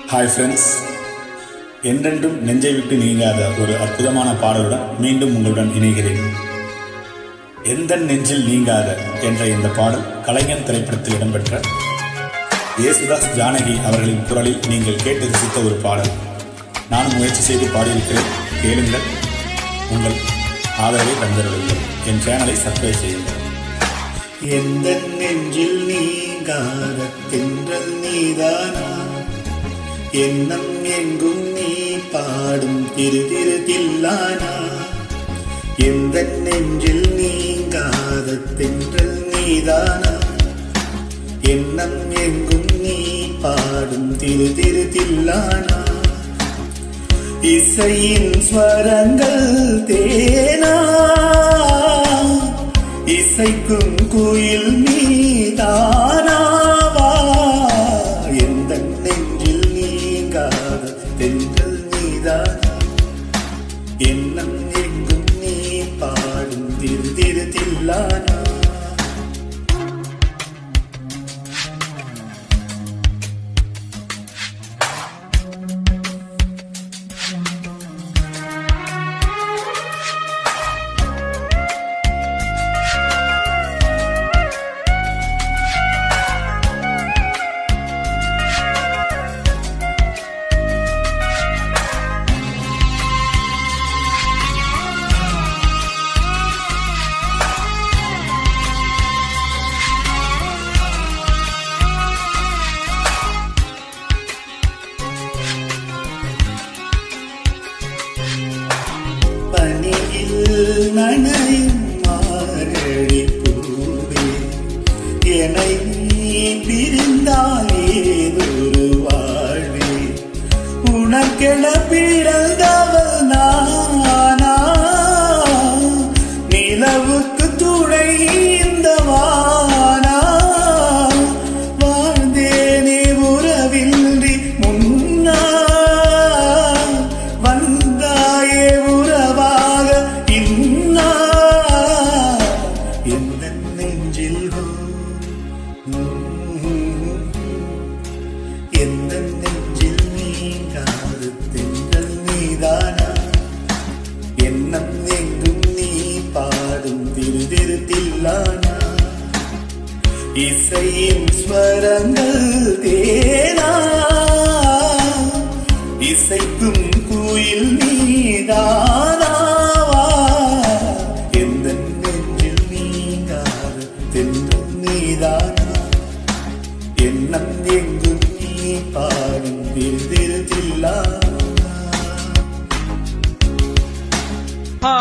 hi friends என்றென்றும் நெஞ்சை விட்டு நீங்காத ஒரு அற்புதமான பாடலுடன் மீண்டும் உங்களுடன் இணைகிறேன் எந்த நெஞ்சில் நீங்காத என்ற இந்த பாடல் கலைஞன் திரைப்படத்தில் இடம்பெற்ற இயேசுதாஸ் ஜானகி அவர்களின் குரலில் நீங்கள் கேட்டு ரசித்த ஒரு பாடல் நானும் முயற்சி செய்து பாடியிருக்கிறேன் கேளுங்கள் உங்கள் ஆதரவை தந்திருங்கள் என் சேனலை சப்ஸ்கிரைப் செய்யுங்கள் எந்த நெஞ்சில் நீங்காத தென்றல் நீதானா எண்ணம் எங்கும் நீ பாடும் திரு திரு தில்லானா எந்த நெஞ்சில் நீங்காத தென்றல் நீதானா எண்ணம் எங்கும் நீ பாடும் திரு திரு தில்லானா இசையின் ஸ்வரங்கள் தேனா இசைக்கும் குயில் நீதானாவா எந்த நெஞ்சில் நீங்காத தென்றல் நீதானா எண்ணம் எங்கும் நீ பாடும் திரு திரு தில்லானா பனியில் நனையும் மாரடி பூவே என்னை நீ பிரிந்தால் ஏதொரு வாழ்வே உனக்கென பிறந்தவள் நானா நிலவுக்கு துணை இந்த வானா வாழ்ந்தேனே உறவின்றி முன்னா வந்தாயே உறவாக இன்னா எந்த நெஞ்சில் எந்த நெஞ்சில் நீங்காது தென்றல் நீதானா எண்ணம் எங்கும் நீ பாடும் திரு திரு தில்லானா இசையின் ஸ்வரங்கள் தேனா இசைக்கும் குயில் நீதானாவா எந்த நெஞ்சில் நீங்காத தென்றல் நீதானா எண்ணம் எங்கும் நீ பாடும் திரு திரு தில்லானா ஆ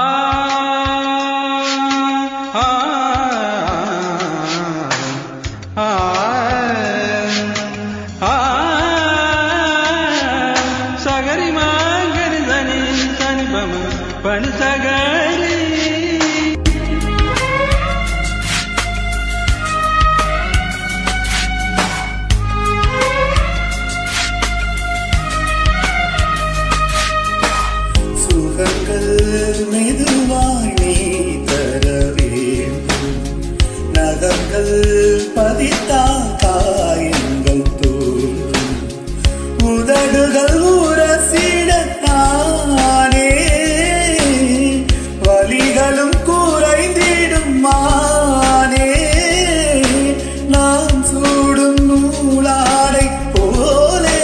ஆ ஆ ஆ சகரி மாங்கரி சனி சனி பம பனி சகரி சுகங்கள் மெதுவாய் நீ தர வேண்டும் நகங்கள் பதித்தா காயங்கள் தோன்றும் உதடுகள் உரசிடத்தானே வலிகளும் குறைந்திடும் மானே நாம் சூடும் நூலாடை போலே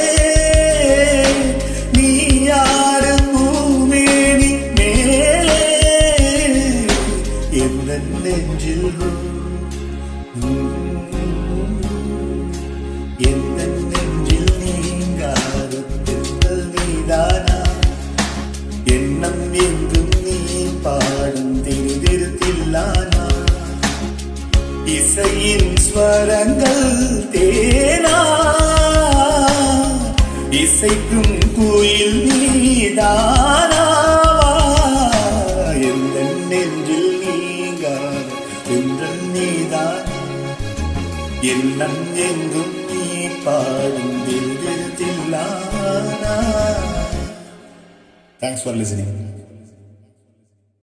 நீ யாரு பூமேனி மேலே எந்த நெஞ்சில் எந்த நெஞ்சில் நீங்காத தென்றல் நீதானா எண்ணம் எங்கும் நீ பாடும் திரு திரு தில்லானா இசையின் ஸ்வரங்கள் தேனா இசைக்கும் குயில் நீதானாவா எந்த நெஞ்சில் நீங்காத தென்றல் நீதானா எண்ணம் எங்கும் நீ பாடும் திரு திரு தில்லானா தேங்க்ஸ் ஃபார் லிசனிங்